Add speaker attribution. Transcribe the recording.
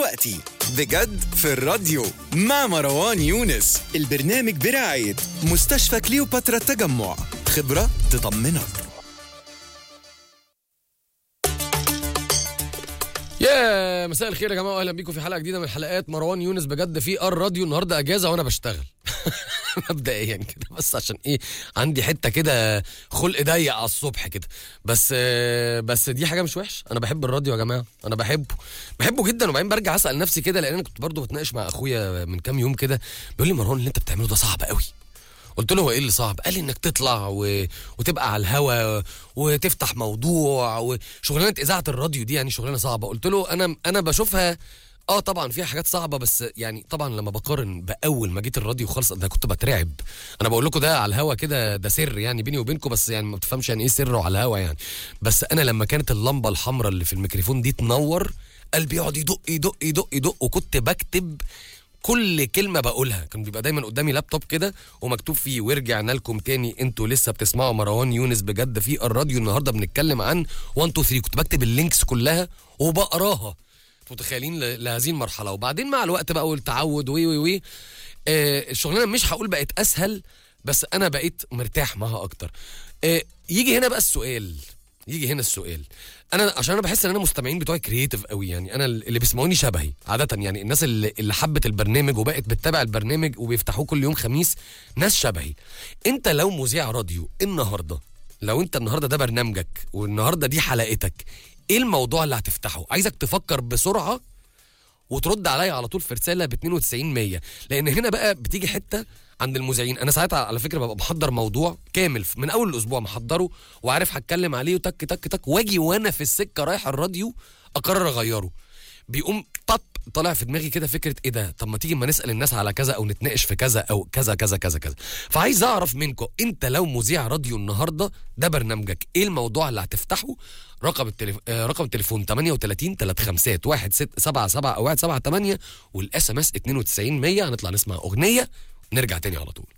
Speaker 1: دلوقتي بجد في الراديو مع مروان يونس البرنامج برعاية مستشفى كليوباترا التجمع خبرة تطمنك
Speaker 2: يا مساء الخير يا جماعه واهلا بيكم في حلقه جديده من حلقات مروان يونس بجد في ار راديو النهارده اجازه وانا بشتغل مبدئيا كده بس عشان ايه عندي حته كده خلق ضيق على الصبح كده بس آه، بس دي حاجه مش وحش انا بحب الراديو يا جماعه انا بحبه بحبه جدا وبعدين برجع اسال نفسي كده لان انا كنت برضو بتناقش مع اخويا من كام يوم كده بيقول لي مروان اللي انت بتعمله ده صعب قوي قلت له هو ايه اللي صعب؟ قال لي انك تطلع و... وتبقى على الهوا وتفتح موضوع وشغلانه اذاعه الراديو دي يعني شغلانه صعبه، قلت له انا انا بشوفها اه طبعا فيها حاجات صعبه بس يعني طبعا لما بقارن باول ما جيت الراديو خالص ده كنت بترعب انا بقول لكم ده على الهوا كده ده سر يعني بيني وبينكم بس يعني ما بتفهمش يعني ايه سر على الهوا يعني بس انا لما كانت اللمبه الحمراء اللي في الميكروفون دي تنور قلبي يقعد يدق يدق يدق يدق وكنت بكتب كل كلمه بقولها كان بيبقى دايما قدامي لابتوب كده ومكتوب فيه ورجعنا لكم تاني انتوا لسه بتسمعوا مروان يونس بجد في الراديو النهارده بنتكلم عن 1 2 3 كنت بكتب اللينكس كلها وبقراها متخيلين ل- لهذه المرحله وبعدين مع الوقت بقى والتعود وي وي وي آه الشغلانه مش هقول بقت اسهل بس انا بقيت مرتاح معاها اكتر آه يجي هنا بقى السؤال يجي هنا السؤال انا عشان انا بحس ان انا مستمعين بتوعي كرييتيف قوي يعني انا اللي بيسمعوني شبهي عاده يعني الناس اللي, اللي حبت البرنامج وبقت بتتابع البرنامج وبيفتحوه كل يوم خميس ناس شبهي انت لو مذيع راديو النهارده لو انت النهارده ده برنامجك والنهارده دي حلقتك ايه الموضوع اللي هتفتحه عايزك تفكر بسرعه وترد عليا على طول في رساله ب 92 100 لان هنا بقى بتيجي حته عند المذيعين انا ساعتها على فكره ببقى محضر موضوع كامل من اول الاسبوع محضره وعارف هتكلم عليه وتك تك تك واجي وانا في السكه رايح الراديو اقرر اغيره بيقوم طب طالع في دماغي كده فكره ايه ده طب ما تيجي ما نسال الناس على كذا او نتناقش في كذا او كذا كذا كذا كذا فعايز اعرف منكم انت لو مذيع راديو النهارده ده برنامجك ايه الموضوع اللي هتفتحه رقم التليف... آه رقم التليفون 38 35 1677 او 178 والاس ام اس 92 100 هنطلع نسمع اغنيه نرجع تاني على طول